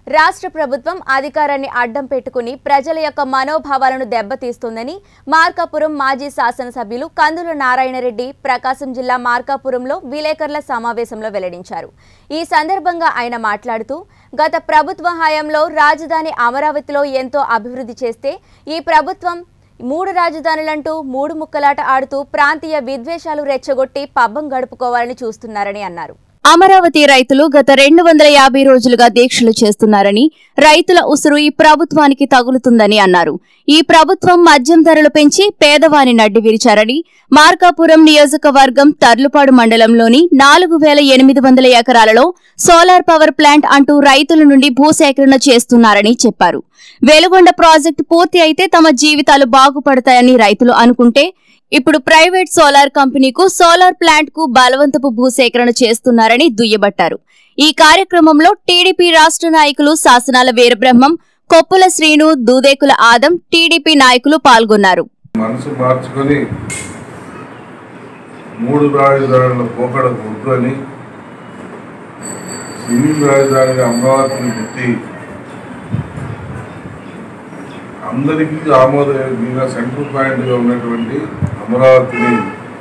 రాష్ట్ర ప్రభుత్వం అధికారాన్ని అడ్డం పెట్టుకుని ప్రజల యొక్క మనోభావాలను దెబ్బతీస్తుందని మార్కాపురం మాజీ శాసనసభ్యులు కందుల నారాయణరెడ్డి ప్రకాశం జిల్లా మార్కాపురంలో విలేకరుల సమావేశంలో వెల్లడించారు ఈ సందర్భంగా ఆయన మాట్లాడుతూ గత ప్రభుత్వ హయాంలో రాజధాని అమరావతిలో ఎంతో అభివృద్ధి చేస్తే ఈ ప్రభుత్వం మూడు రాజధానులంటూ మూడు ముక్కలాట ఆడుతూ ప్రాంతీయ విద్వేషాలు రెచ్చగొట్టి పబ్బం గడుపుకోవాలని చూస్తున్నారని అన్నారు అమరావతి రైతులు గత రెండు వందల యాభై రోజులుగా దీక్షలు చేస్తున్నారని రైతుల ఉసురు ఈ ప్రభుత్వానికి తగులుతుందని అన్నారు ఈ ప్రభుత్వం మద్యం ధరలు పెంచి పేదవాని నడ్డి విరిచారని మార్కాపురం నియోజకవర్గం తర్లుపాడు మండలంలోని నాలుగు వేల ఎనిమిది వందల ఎకరాలలో సోలార్ పవర్ ప్లాంట్ అంటూ రైతుల నుండి భూసేకరణ చేస్తున్నారని చెప్పారు వెలుగొండ ప్రాజెక్టు పూర్తి అయితే తమ జీవితాలు బాగుపడతాయని రైతులు అనుకుంటే ఇప్పుడు ప్రైవేట్ సోలార్ కంపెనీకు సోలార్ ప్లాంట్ కు బలవంతపు భూసేకరణ చేస్తున్నారని దుయ్యబట్టారు ఈ కార్యక్రమంలో టీడీపీ రాష్ట్ర నాయకులు శాసనాల వీరబ్రహ్మం కొప్పుల శ్రీను దూదేకుల ఆదం టీడీపీ నాయకులు పాల్గొన్నారు మనసు మార్చుకొని మూడు రాజధానుల పోకడ వద్దు అని సింగిల్ రాజధానిగా అమరావతిని పెట్టి అందరికీ ఆమోదయోగ్యంగా సెంట్రల్ పాయింట్గా ఉన్నటువంటి అమరావతిని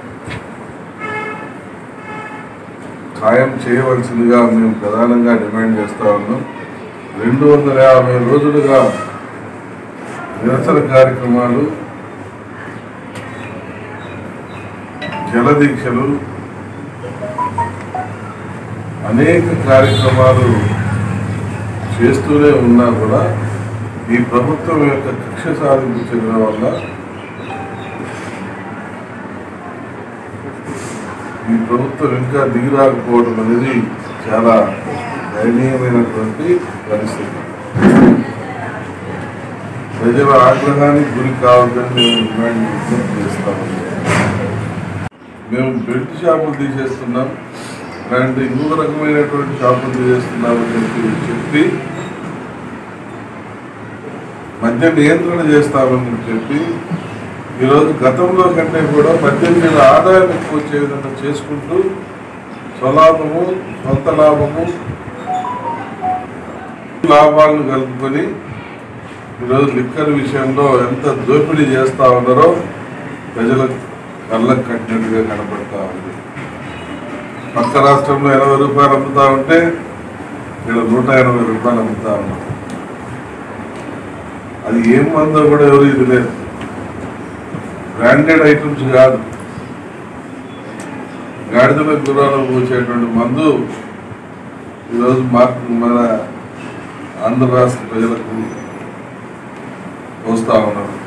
ఖాయం చేయవలసిందిగా మేము ప్రధానంగా డిమాండ్ చేస్తా ఉన్నాం రెండు వందల యాభై రోజులుగా నిరసన కార్యక్రమాలు జలదీక్షలు అనేక కార్యక్రమాలు చేస్తూనే ఉన్నా కూడా ఈ ప్రభుత్వం యొక్క కక్ష సాధింపు చర్యల వల్ల ఈ ప్రభుత్వం ఇంకా దిగిరాకపోవడం అనేది చాలా దయనీయమైనటువంటి పరిస్థితి ప్రజల ఆగ్రహానికి గురి కావద్దని మేము డిమాండ్ విజ్ఞప్తి చేస్తాము మేము బెల్ట్ షాపులు తీసేస్తున్నాం అండ్ ఇంకొక రకమైనటువంటి షాపులు తీసేస్తున్నామని చెప్పి చెప్పి మద్య నియంత్రణ చేస్తామని చెప్పి ఈరోజు గతంలో కంటే కూడా మద్యం మీద ఆదాయం ఎక్కువ వచ్చే విధంగా చేసుకుంటూ స్వలాభము సొంత లాభము లాభాలను కలుపుకొని ఈరోజు లిక్కర్ విషయంలో ఎంత దోపిడీ చేస్తా ఉన్నారో ప్రజలకు కళ్ళకు కట్టినట్టుగా కనపడతా ఉంది పక్క రాష్ట్రంలో ఎనభై రూపాయలు అమ్ముతా ఉంటే ఇక్కడ నూట ఎనభై రూపాయలు అమ్ముతా ఉన్నారు అది ఏం మందో కూడా ఎవరు ఇది లేదు బ్రాండెడ్ ఐటమ్స్ కాదు గాడిదల గుర్రాలు పోసేటువంటి మందు ఈరోజు మార్పు మన ఆంధ్ర రాష్ట్ర ప్రజలకు వస్తూ ఉన్నారు